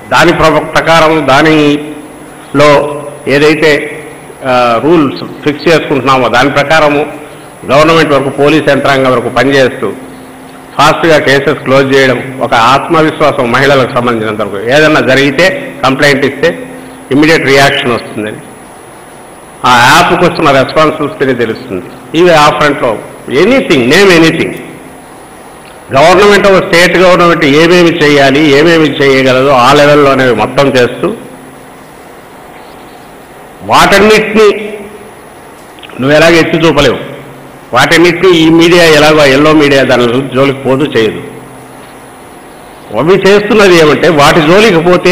దాని ప్ర- ప్రకారం దానిలో ఏదైతే రూల్స్ ఫిక్స్ చేసుకుంటున్నామో దాని ప్రకారము గవర్నమెంట్ వరకు పోలీస్ యంత్రాంగం వరకు పనిచేస్తూ ఫాస్ట్గా కేసెస్ క్లోజ్ చేయడం ఒక ఆత్మవిశ్వాసం మహిళలకు సంబంధించినంత వరకు ఏదన్నా జరిగితే కంప్లైంట్ ఇస్తే ఇమ్మీడియట్ రియాక్షన్ వస్తుందని ఆ యాప్కి వస్తున్న రెస్పాన్సిబిలిటీ తెలుస్తుంది ఇవి ఆ ఫ్రంట్లో anything name anything government state government ఏమేమి చేయాలి ఏమేమి చేయగలదో ఆ లెవెల్లోనే మొత్తం చేస్తూ వాటన్నిటినీ నువ్వు ఎలాగ ఎత్తి చూపలేవు వాటన్నిటినీ ఈ మీడియా ఎలాగో ఎల్లో మీడియా దాని జోలికి పోదు చేయదు అవి చేస్తున్నది ఏమంటే వాటి జోలికి పోతే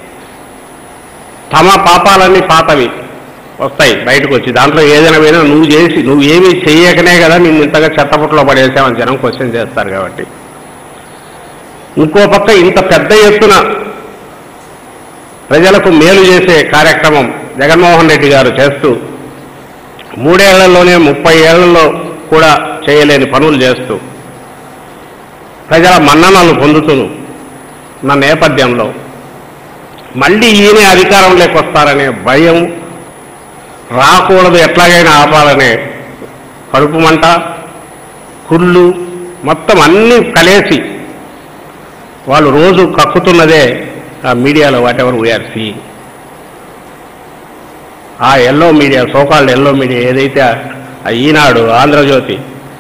తమ పాపాలన్నీ పాతవి వస్తాయి బయటకు వచ్చి దాంట్లో ఏదైనా పోయినా నువ్వు చేసి నువ్వు ఏమీ చేయకనే కదా నిన్ను ఇంతగా చెత్తపుట్లో పడేసామని జనం క్వశ్చన్ చేస్తారు కాబట్టి ఇంకో పక్క ఇంత పెద్ద ఎత్తున ప్రజలకు మేలు చేసే కార్యక్రమం జగన్మోహన్ రెడ్డి గారు చేస్తూ మూడేళ్లలోనే ముప్పై ఏళ్లలో కూడా చేయలేని పనులు చేస్తూ ప్రజల మన్ననలు పొందుతూ ఉన్న నేపథ్యంలో మళ్ళీ ఈయన అధికారంలోకి వస్తారనే భయం రాకూడదు ఎట్లాగైనా ఆపాలనే కడుపు మంట కుళ్ళు మొత్తం అన్నీ కలిసి వాళ్ళు రోజు కక్కుతున్నదే ఆ మీడియాలో వాట్ ఎవర్ వీఆర్ సీయింగ్ ఆ yellow media so called yellow media ఏదైతే ఆ ఈనాడు ఆంధ్రజ్యోతి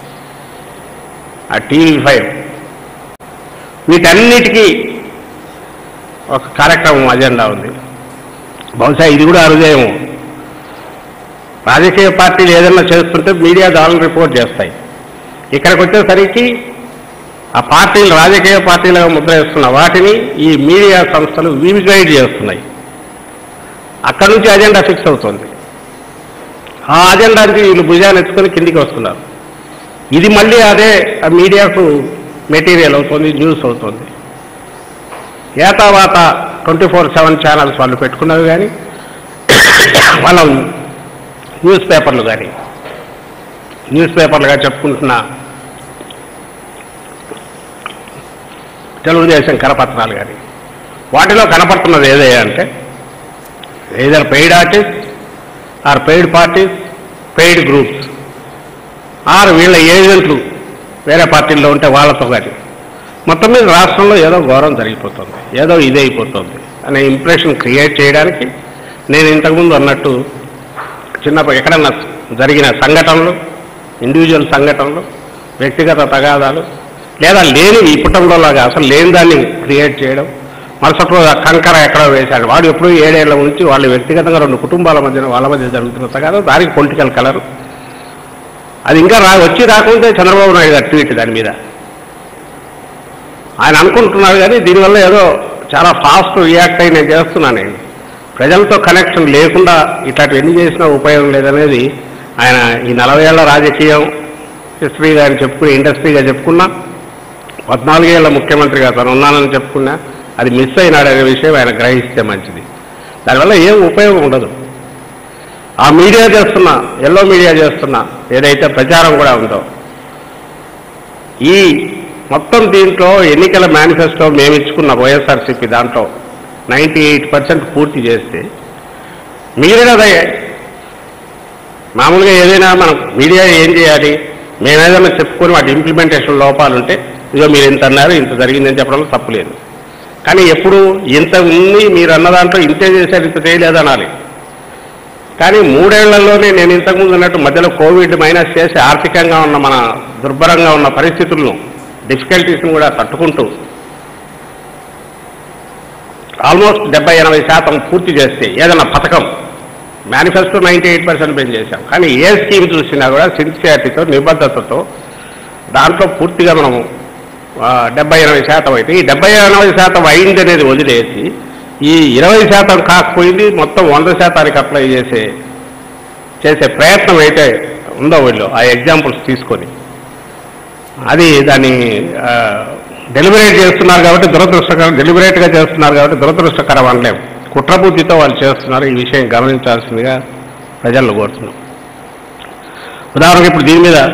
ఆ టీవీ ఫైవ్ వీటన్నిటికీ ఒక కార్యక్రమం అజెండా ఉంది బహుశా ఇది కూడా అరుదేమో రాజకీయ పార్టీలు ఏదైనా చేస్తుంటే మీడియా దాడులు రిపోర్ట్ చేస్తాయి ఇక్కడికి వచ్చేసరికి ఆ పార్టీలు రాజకీయ పార్టీలుగా ముద్ర వేస్తున్న వాటిని ఈ మీడియా సంస్థలు వీవి గైడ్ చేస్తున్నాయి అక్కడి నుంచి అజెండా ఫిక్స్ అవుతుంది ఆ అజెండాకి వీళ్ళు భుజాన్ని ఎత్తుకొని కిందికి వస్తున్నారు ఇది మళ్ళీ అదే ఆ మీడియాకు మెటీరియల్ అవుతుంది న్యూస్ అవుతుంది ఏతావాత ట్వంటీ ఫోర్ సెవెన్ ఛానల్స్ వాళ్ళు పెట్టుకున్నవి కానీ వాళ్ళ న్యూస్ పేపర్లు కానీ న్యూస్ పేపర్లుగా చెప్పుకుంటున్న తెలుగుదేశం కరపత్రాలు కానీ వాటిలో కనపడుతున్నది ఏదే అంటే either paid artist or paid parties paid groups or వీళ్ళ ఏజెంట్లు వేరే పార్టీల్లో ఉంటే వాళ్ళతో కానీ మొత్తం మీద రాష్ట్రంలో ఏదో ఘోరం జరిగిపోతుంది ఏదో ఇదే అయిపోతుంది అనే ఇంప్రెషన్ క్రియేట్ చేయడానికి నేను ఇంతకుముందు అన్నట్టు చిన్నప్పుడు ఎక్కడన్నా జరిగిన సంఘటనలు ఇండివిజువల్ సంఘటనలు వ్యక్తిగత తగాదాలు లేదా లేని ఈ కుటుంబంలో లాగా అసలు లేని దాన్ని క్రియేట్ చేయడం మరుసటి రోజు ఆ కంకర ఎక్కడో వేశాడు వాడు ఎప్పుడూ ఏడేళ్ల నుంచి వాళ్ళు వ్యక్తిగతంగా రెండు కుటుంబాల మధ్యన వాళ్ళ మధ్య జరుగుతున్న తగాదా దానికి పొలిటికల్ కలర్ అది ఇంకా రా వచ్చి రాకుంటే చంద్రబాబు నాయుడు గారు ట్వీట్ దాని మీద ఆయన అనుకుంటున్నారు కానీ దీనివల్ల ఏదో చాలా ఫాస్ట్ రియాక్ట్ అయి నేను చేస్తున్నాను నేను ప్రజలతో కనెక్షన్ లేకుండా ఇట్లాంటివన్నీ చేసినా ఉపయోగం లేదనేది ఆయన ఈ నలభై ఏళ్ల రాజకీయం హిస్టరీగా ఆయన చెప్పుకుని ఇండస్ట్రీగా చెప్పుకున్నా పద్నాలుగేళ్ల ముఖ్యమంత్రిగా తను ఉన్నానని చెప్పుకున్నా అది మిస్ అయినాడనే విషయం ఆయన గ్రహిస్తే మంచిది దానివల్ల ఏం ఉపయోగం ఉండదు ఆ మీడియా చేస్తున్న ఎల్లో మీడియా చేస్తున్న ఏదైతే ప్రచారం కూడా ఉందో ఈ మొత్తం దీంట్లో ఎన్నికల మేనిఫెస్టో మేము ఇచ్చుకున్న వైఎస్ఆర్సీపీ దాంట్లో నైంటీ ఎయిట్ పర్సెంట్ పూర్తి చేస్తే మిగిలినదే మామూలుగా ఏదైనా మనం మీడియా ఏం చేయాలి మేము ఏదైనా చెప్పుకొని వాటి ఇంప్లిమెంటేషన్ లోపాలు ఉంటే ఇదో మీరు ఇంత అన్నారు ఇంత జరిగిందని చెప్పడంలో తప్పులేదు కానీ ఎప్పుడు ఇంత ఉంది మీరు అన్న దాంట్లో ఇంతే చేశారు ఇంత చేయలేదు అనాలి కానీ మూడేళ్లలోనే నేను ఇంతకుముందు అన్నట్టు మధ్యలో కోవిడ్ మైనస్ చేసి ఆర్థికంగా ఉన్న మన దుర్భరంగా ఉన్న పరిస్థితులను డిఫికల్టీస్ని కూడా తట్టుకుంటూ ఆల్మోస్ట్ డెబ్బై ఎనభై శాతం పూర్తి చేస్తే ఏదైనా పథకం మేనిఫెస్టో నైంటీ ఎయిట్ పర్సెంట్ మేము చేశాం కానీ ఏ స్కీమ్ చూసినా కూడా సిన్సియారిటీతో నిబద్ధతతో దాంట్లో పూర్తిగా మనము ఆ, డెబ్బై ఎనభై శాతం అయితే ఈ డెబ్బై ఎనభై శాతం అయింది అనేది వదిలేసి ఈ ఇరవై శాతం కాకపోయింది మొత్తం వంద శాతానికి అప్లై చేసే చేసే ప్రయత్నం అయితే ఉందో వీళ్ళు ఆ ఎగ్జాంపుల్స్ తీసుకొని అది దాన్ని డెలిబరేట్ చేస్తున్నారు కాబట్టి దురదృష్టకరం డెలిబరేట్గా చేస్తున్నారు కాబట్టి దురదృష్టకరం అనలేము కుట్రబుద్ధితో వాళ్ళు చేస్తున్నారు ఈ విషయం గమనించాల్సిందిగా ప్రజలను కోరుతున్నాం ఉదాహరణకు ఇప్పుడు దీని మీద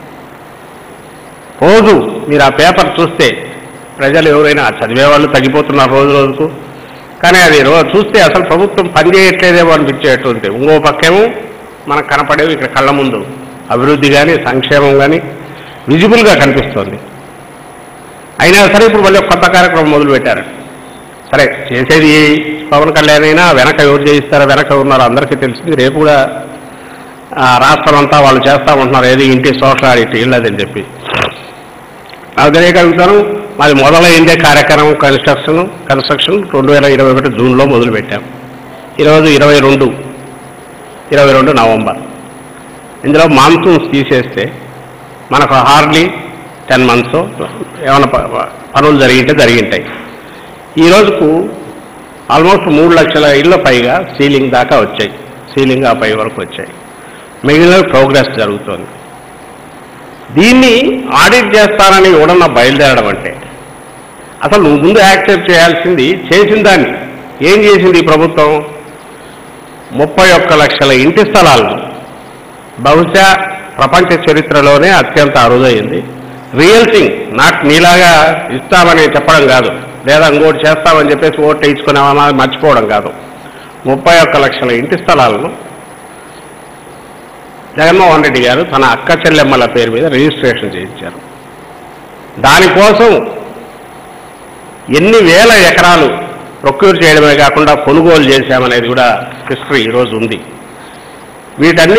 రోజు మీరు ఆ పేపర్ చూస్తే ప్రజలు ఎవరైనా చదివే వాళ్ళు తగ్గిపోతున్నారు రోజు రోజుకు కానీ అది రోజు చూస్తే అసలు ప్రభుత్వం పనిచేయట్లేదేమో అనిపించేటువంటి ఇంకో పక్కేమో మనకు కనపడేవి ఇక్కడ కళ్ళ ముందు అభివృద్ధి కానీ సంక్షేమం కానీ విజిబుల్గా కనిపిస్తోంది అయినా సరే ఇప్పుడు మళ్ళీ ఒక కొత్త కార్యక్రమం మొదలుపెట్టారు సరే చేసేది పవన్ కళ్యాణ్ అయినా వెనక ఎవరు చేయిస్తారో వెనక ఉన్నారో అందరికీ తెలిసింది రేపు కూడా ఆ, రాష్ట్రం అంతా వాళ్ళు చేస్తా ఉంటున్నారు ఏది ఇంటి సోషల్ ఆడిట్ ఇళ్ళదని చెప్పి నాకు తెలియగలుగుతాను మాది మొదలైందే కార్యక్రమం కన్స్ట్రక్షన్ కన్స్ట్రక్షన్ రెండు వేల ఇరవై ఒకటి జూన్లో మొదలుపెట్టాం ఈరోజు ఇరవై రెండు ఇరవై రెండు నవంబర్ ఇందులో మాన్సూన్స్ తీసేస్తే మనకు హార్డ్లీ టెన్ మంత్స్ ఏమైనా ప- ప- పనులు జరిగింటే జరిగింటాయి ఈ రోజుకు ఆల్మోస్ట్ మూడు లక్షల ఇళ్ళ పైగా సీలింగ్ దాకా వచ్చాయి సీలింగ్ ఆ పై వరకు వచ్చాయి మిగిలిన ప్రోగ్రెస్ జరుగుతోంది దీన్ని ఆడిట్ చేస్తానని ఎవడన్నా బయలుదేరడం అంటే అసలు నువ్వు ముందు యాక్సెప్ట్ చేయాల్సింది చేసిన దాన్ని ఏం చేసింది ఈ ప్రభుత్వం ముప్పై ఒక్క లక్షల ఇంటి స్థలాలను బహుశా ప్రపంచ చరిత్రలోనే అత్యంత అరుదైంది రియల్ థింగ్ నాట్ నీలాగా ఇస్తామని చెప్పడం కాదు లేదా ఇంకోటి చేస్తామని చెప్పేసి ఓటు వేయించుకున్నామా మర్చిపోవడం కాదు ముప్పై ఒక్క లక్షల ఇంటి స్థలాలను జగన్మోహన్ రెడ్డి గారు తన అక్క చెల్లెమ్మల పేరు మీద రిజిస్ట్రేషన్ చేయించారు దానికోసం ఎన్ని వేల ఎకరాలు ప్రొక్యూర్ చేయడమే కాకుండా కొనుగోలు చేశామనేది కూడా హిస్టరీ ఈరోజు ఉంది వీటన్ని